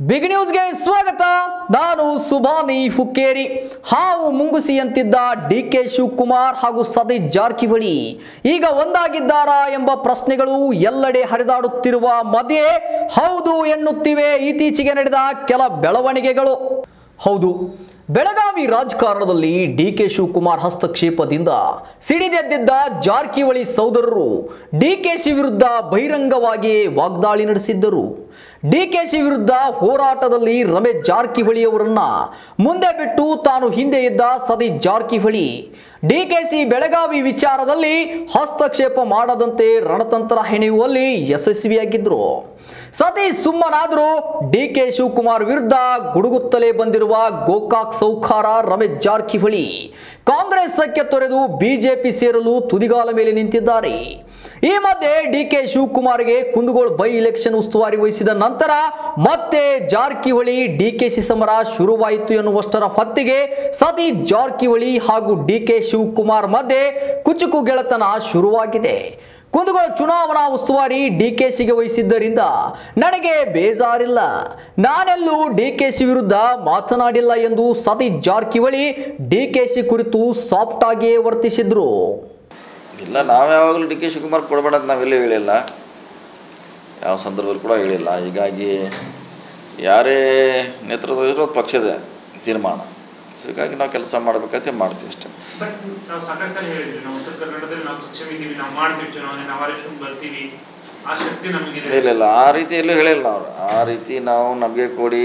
Big ನ್ಯೂಸ್ಗೆ ಸ್ವಾಗತ ನಾನು ಸುಬಾನಿ ಹುಕ್ಕೇರಿ ಹಾವು ಮುಂಗುಸಿಯಂತಿದ್ದ ಡಿ ಕೆ ಶಿವಕುಮಾರ್ ಹಾಗೂ ಸತೀಶ್ ಜಾರಕಿಹೊಳಿ ಈಗ ಒಂದಾಗಿದ್ದಾರಾ ಎಂಬ ಪ್ರಶ್ನೆಗಳು ಎಲ್ಲೆಡೆ ಹರಿದಾಡುತ್ತಿರುವ ಮಧ್ಯೆ ಹೌದು ಎನ್ನುತ್ತಿವೆ ಇತ್ತೀಚೆಗೆ ನಡೆದ ಕೆಲ ಬೆಳವಣಿಗೆಗಳು ಹೌದು ಬೆಳಗಾವಿ ರಾಜಕಾರಣದಲ್ಲಿ ಡಿ ಕೆ ಶಿವಕುಮಾರ್ ಹಸ್ತಕ್ಷೇಪದಿಂದ ಸಿಡಿದೆದ್ದಿದ್ದ ಜಾರಕಿಹೊಳಿ ಸೋದರರು ಡಿಕೆಶಿ ವಿರುದ್ಧ ಬಹಿರಂಗವಾಗಿ ವಾಗ್ದಾಳಿ ನಡೆಸಿದ್ದರು ಡಿಕೆಶಿ ವಿರುದ್ಧ ಹೋರಾಟದಲ್ಲಿ ರಮೇಶ್ ಜಾರಕಿಹೊಳಿ ಅವರನ್ನ ಮುಂದೆ ಬಿಟ್ಟು ತಾನು ಹಿಂದೆ ಇದ್ದ ಸತೀಶ್ ಜಾರಕಿಹೊಳಿ ಡಿಕೆಸಿ ಬೆಳಗಾವಿ ವಿಚಾರದಲ್ಲಿ ಹಸ್ತಕ್ಷೇಪ ಮಾಡದಂತೆ ರಣತಂತ್ರ ಹೆಣೆಯುವಲ್ಲಿ ಯಶಸ್ವಿಯಾಗಿದ್ರು ಸತೀಶ್ ಸುಮ್ಮನಾದರೂ ಡಿ ಕೆ ಶಿವಕುಮಾರ್ ವಿರುದ್ಧ ಗುಡುಗುತ್ತಲೇ ಬಂದಿರುವ ಗೋಕಾಕ್ ಸೌಖಾರ ರಮೇಶ್ ಜಾರಕಿಹೊಳಿ ಕಾಂಗ್ರೆಸ್ಸಕ್ಕೆ ತೊರೆದು ಬಿಜೆಪಿ ಸೇರಲು ತುದಿಗಾಲ ಮೇಲೆ ನಿಂತಿದ್ದಾರೆ ಈ ಮಧ್ಯೆ ಡಿ ಕೆ ಶಿವಕುಮಾರ್ಗೆ ಕುಂದಗೋಳ ಬೈ ಇಲೆಕ್ಷನ್ ಉಸ್ತುವಾರಿ ವಹಿಸಿದ ನಂತರ ಮತ್ತೆ ಜಾರಕಿಹೊಳಿ ಡಿಕೆಸಿ ಸಮರ ಶುರುವಾಯಿತು ಎನ್ನುವಷ್ಟರ ಹೊತ್ತಿಗೆ ಸತೀಶ್ ಜಾರಕಿಹೊಳಿ ಹಾಗೂ ಡಿ ಕೆ ಶಿವಕುಮಾರ್ ಮಧ್ಯೆ ಕುಚುಕು ಗೆಳತನ ಶುರುವಾಗಿದೆ ಕುಂದಗೋಳ ಚುನಾವಣಾ ಉಸ್ತುವಾರಿ ಡಿಕೆಸಿಗೆ ವಹಿಸಿದ್ದರಿಂದ ನನಗೆ ಬೇಜಾರಿಲ್ಲ ನಾನೆಲ್ಲೂ ಡಿಕೆಸಿ ವಿರುದ್ಧ ಮಾತನಾಡಿಲ್ಲ ಎಂದು ಸತೀಶ್ ಜಾರಕಿಹೊಳಿ ಡಿಕೆಸಿ ಕುರಿತು ಸಾಫ್ಟ್ ಆಗಿಯೇ ವರ್ತಿಸಿದ್ರು ಇಲ್ಲ ನಾವು ಯಾವಾಗಲೂ ಡಿ ಕೆ ಶಿವಕುಮಾರ್ ಕೊಡಬೇಡ ಅಂತ ನಾವೆಲ್ಲೂ ಹೇಳಿಲ್ಲ ಯಾವ ಸಂದರ್ಭದಲ್ಲಿ ಕೂಡ ಹೇಳಿಲ್ಲ ಹೀಗಾಗಿ ಯಾರೇ ನೇತೃತ್ವ ಇರೋ ಪಕ್ಷದ ತೀರ್ಮಾನ ಸೊ ಹೀಗಾಗಿ ನಾವು ಕೆಲಸ ಮಾಡಬೇಕಂತ ಮಾಡ್ತೀವಿ ಅಷ್ಟೇ ಬಟ್ ನಾವು ಸಾಕಷ್ಟು ಸಲ ಹೇಳಿದ್ವಿ ನಾವು ಉತ್ತರ ಕನ್ನಡದಲ್ಲಿ ನಾವು ಸಕ್ಷಮ ಇದ್ದೀವಿ ನಾವು ಮಾಡ್ತೀವಿ ಚುನಾವಣೆ ನಾವು ಆರಿಸ್ಕೊಂಡು ಬರ್ತೀವಿ ಆ ಶಕ್ತಿ ನಮಗಿದೆ ಇಲ್ಲ ಇಲ್ಲ ಆ ರೀತಿ ಎಲ್ಲೂ ಹೇಳಿಲ್ಲ ನಾವು ಆ ರೀತಿ ನಾವು ನಮಗೆ ಕೊಡಿ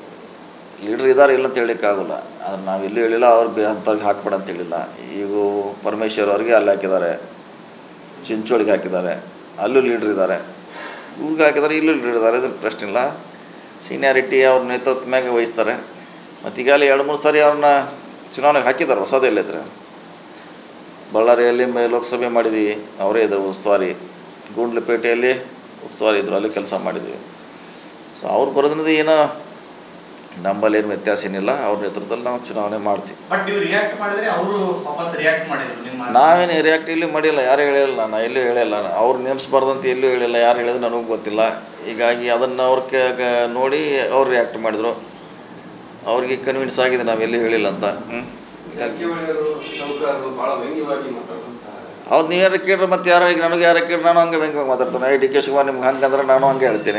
ಲೀಡ್ರ್ ಇದ್ದಾರೆ ಇಲ್ಲ ಅಂತ ಹೇಳಲಿಕ್ಕಾಗಲ್ಲ ಆದ್ರೆ ನಾವು ಎಲ್ಲೂ ಹೇಳಿಲ್ಲ ಅವ್ರು ಬೇ ಅಂಥವ್ರಿಗೆ ಹಾಕ್ಬೇಡ ಅಂತ ಹೇಳಿಲ್ಲ ಈಗ ಪರಮೇಶ್ವರ್ ಅವ್ರಿಗೆ ಅಲ್ಲಿ ಹಾಕಿದ್ದಾರೆ ಚಿಂಚೋಳಿಗೆ ಹಾಕಿದ್ದಾರೆ ಅಲ್ಲೂ ಲೀಡ್ರ್ ಇದ್ದಾರೆ ಇವ್ರಿಗೆ ಹಾಕಿದ್ದಾರೆ ಇಲ್ಲೂ ಲೀಡ್ರ್ ಇದ್ದಾರೆ ಇದು ಪ್ರಶ್ನೆ ಇಲ್ಲ ಸೀನಿಯಾರಿಟಿ ಅವ್ರ ನೇತೃತ್ವ ಮ್ಯಾಗೆ ವಹಿಸ್ತಾರೆ ಮತ್ತು ಈಗಾಗಲೇ ಎರಡು ಮೂರು ಸಾರಿ ಅವ್ರನ್ನ ಚುನಾವಣೆಗೆ ಹಾಕಿದ್ದಾರೆ ಹೊಸದೆಲ್ಲಿದ್ರೆ ಬಳ್ಳಾರಿಯಲ್ಲಿ ಮೇ ಲೋಕಸಭೆ ಮಾಡಿದ್ದೀವಿ ಅವರೇ ಇದ್ದರು ಉಸ್ತುವಾರಿ ಗೂಂಡ್ಲಪೇಟೆಯಲ್ಲಿ ಉಸ್ತುವಾರಿ ಇದ್ದರು ಅಲ್ಲಿ ಕೆಲಸ ಮಾಡಿದ್ದೀವಿ ಸೊ ಅವ್ರು ಬರೋದ್ರಿಂದ ಏನೋ ನಮ್ಮಲ್ಲಿ ಏನು ವ್ಯತ್ಯಾಸ ಏನಿಲ್ಲ ಅವ್ರ ನೇತೃತ್ವದಲ್ಲಿ ನಾವು ಚುನಾವಣೆ ಮಾಡ್ತೀವಿ ಬಟ್ ನೀವು ರಿಯಾಕ್ಟ್ ಮಾಡಿದ್ರೆ ಅವರು ವಾಪಸ್ ರಿಯಾಕ್ಟ್ ಮಾಡಿದ್ರು ನಿಮ್ಮ ನಾವೇನು ರಿಯಾಕ್ಟ್ ಇಲ್ಲಿ ಮಾಡಿಲ್ಲ ಯಾರು ಹೇಳಿಲ್ಲ ನಾ ಎಲ್ಲೂ ಹೇಳಿಲ್ಲ ಅವ್ರು ನೇಮಿಸ್ಬಾರ್ದಂತ ಎಲ್ಲೂ ಹೇಳಿಲ್ಲ ಯಾರು ಹೇಳಿದ್ರು ನನಗೂ ಗೊತ್ತಿಲ್ಲ ಹೀಗಾಗಿ ಅದನ್ನು ಅವ್ರ ಕ ನೋಡಿ ಅವ್ರು ರಿಯಾಕ್ಟ್ ಮಾಡಿದರು ಅವ್ರಿಗೆ ಕನ್ವಿನ್ಸ್ ಆಗಿದೆ ನಾವೆಲ್ಲೂ ಹೇಳಿಲ್ಲ ಅಂತ ಹ್ಞೂ ಜಾರಕಿಹೊಳಿಯವರು ಸಾಹುಕಾರರು ಬಹಳ ವ್ಯಂಗ್ಯವಾಗಿ ಮಾತಾಡುತ್ತಾರೆ ಹೌದು ನೀವು ಯಾರು ಕೇಳ್ರಿ ಮತ್ತು ಯಾರೋ ಈಗ ನನಗೆ ಯಾರು ಕೇಳಿ ನಾನು ಹಂಗೆ ವ್ಯಂಗ್ಯವಾಗಿ ಮಾತಾಡ್ತಾನೆ ಡಿ ಕೆ ಶಿವಕುಮಾರ್ ನಿಮ್ಗೆ ಹಂಗಂದ್ರೆ ನಾನು ಹಂಗೆ ಹೇಳ್ತೀನಿ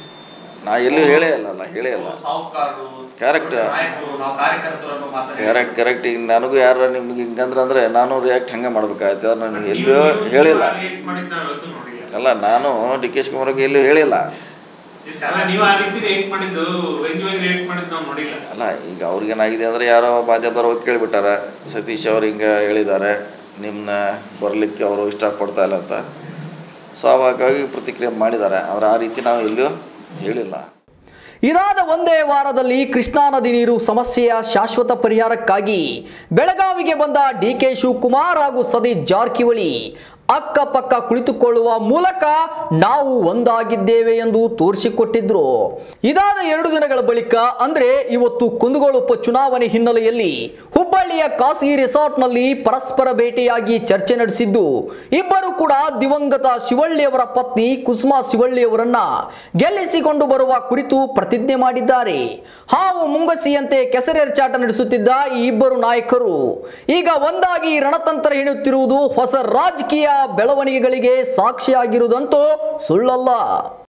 ನಾ ಎಲ್ಲೂ ಹೇಳೇ ಇಲ್ಲಲ್ಲ ಹೇಳೇ ಇಲ್ಲ ಸಾಹುಕಾರರು Correct. ನಾಯಕರು ನಾವು ಕಾರ್ಯಕರ್ತರು ಅನ್ನೋ ಮಾತನ್ನ ಕರೆಕ್ಟ್ ಕರೆಕ್ಟ್ ಈಗ ನನಗೂ ಯಾರು ನಿಮ್ಗೆ ಹಿಂಗಂದ್ರೆ ಅಂದರೆ ನಾನು ರಿಯಾಕ್ಟ್ ಹಂಗೆ ಮಾಡ್ಬೇಕಾಯ್ತು ಅವ್ರು ನಾನು ಎಲ್ಲೂ ಹೇಳಿಲ್ಲ ರಿಯಾಕ್ಟ್ ಮಾಡಿದ್ದು ನಾವು ಇವತ್ತು ನೋಡಿಲ್ಲ ಅಲ್ಲ ನಾನು ಡಿ ಕೆ ಶಿವಕುಮಾರ್ಗೆ ಎಲ್ಲೂ ಹೇಳಿಲ್ಲ ಅಲ್ಲ ನೀವು ಆ ರೀತಿ ರಿಯಾಕ್ಟ್ ಮಾಡಿದ್ದು ವ್ಯಂಗ್ಯವಾಗಿ ರಿಯಾಕ್ಟ್ ಮಾಡಿದ್ದು ನಾವು ನೋಡಿಲ್ಲ ಅಲ್ಲ ಈಗ ಅವ್ರಿಗೇನಾಗಿದೆ ಅಂದರೆ ಯಾರೋ ಮಾಧ್ಯಮದವ್ರು ಹೋಗಿ ಕೇಳಿಬಿಟ್ಟಾರೆ ಸತೀಶ್ ಅವ್ರು ಹಿಂಗೆ ಹೇಳಿದ್ದಾರೆ ನಿಮ್ಮನ್ನ ಬರಲಿಕ್ಕೆ ಅವರು ಇಷ್ಟಪಡ್ತಾ ಇಲ್ಲ ಅಂತ ಸ್ವಾಭಾವಿಕವಾಗಿ ಪ್ರತಿಕ್ರಿಯೆ ಮಾಡಿದ್ದಾರೆ ಆದರೆ ಆ ರೀತಿ ನಾವು ಎಲ್ಲೂ ಹೇಳಿಲ್ಲ ಇದಾದ ಒಂದೇ ವಾರದಲ್ಲಿ ಕೃಷ್ಣಾ ನದಿ ನೀರು ಸಮಸ್ಯೆಯ ಶಾಶ್ವತ ಪರಿಹಾರಕ್ಕಾಗಿ ಬೆಳಗಾವಿಗೆ ಬಂದ ಡಿ ಕೆ ಶಿವಕುಮಾರ್ ಹಾಗೂ ಸತೀಶ್ ಜಾರಕಿಹೊಳಿ ಅಕ್ಕಪಕ್ಕ ಕುಳಿತುಕೊಳ್ಳುವ ಮೂಲಕ ನಾವು ಒಂದಾಗಿದ್ದೇವೆ ಎಂದು ತೋರಿಸಿಕೊಟ್ಟಿದ್ರು ಇದಾದ ಎರಡು ದಿನಗಳ ಬಳಿಕ ಅಂದ್ರೆ ಇವತ್ತು ಕುಂದಗೋಳ ಉಪಚುನಾವಣೆ ಹಿನ್ನೆಲೆಯಲ್ಲಿ ಹುಬ್ಬಳ್ಳಿಯ ಖಾಸಗಿ ರೆಸಾರ್ಟ್ನಲ್ಲಿ ಪರಸ್ಪರ ಭೇಟಿಯಾಗಿ ಚರ್ಚೆ ನಡೆಸಿದ್ದು ಇಬ್ಬರು ಕೂಡ ದಿವಂಗತ ಶಿವಳ್ಳಿಯವರ ಪತ್ನಿ ಕುಸುಮಾ ಶಿವಳ್ಳಿಯವರನ್ನ ಗೆಲ್ಲಿಸಿಕೊಂಡು ಬರುವ ಕುರಿತು ಪ್ರತಿಜ್ಞೆ ಮಾಡಿದ್ದಾರೆ ಹಾವು ಮುಂಗಸಿಯಂತೆ ಕೆಸರೆರಚಾಟ ನಡೆಸುತ್ತಿದ್ದ ಈ ಇಬ್ಬರು ನಾಯಕರು ಈಗ ಒಂದಾಗಿ ರಣತಂತ್ರ ಹೆಣುತ್ತಿರುವುದು ಹೊಸ ರಾಜಕೀಯ ಬೆಳವಣಿಗೆಗಳಿಗೆ ಸಾಕ್ಷಿಯಾಗಿರುವುದಂತೂ ಸುಳ್ಳಲ್ಲ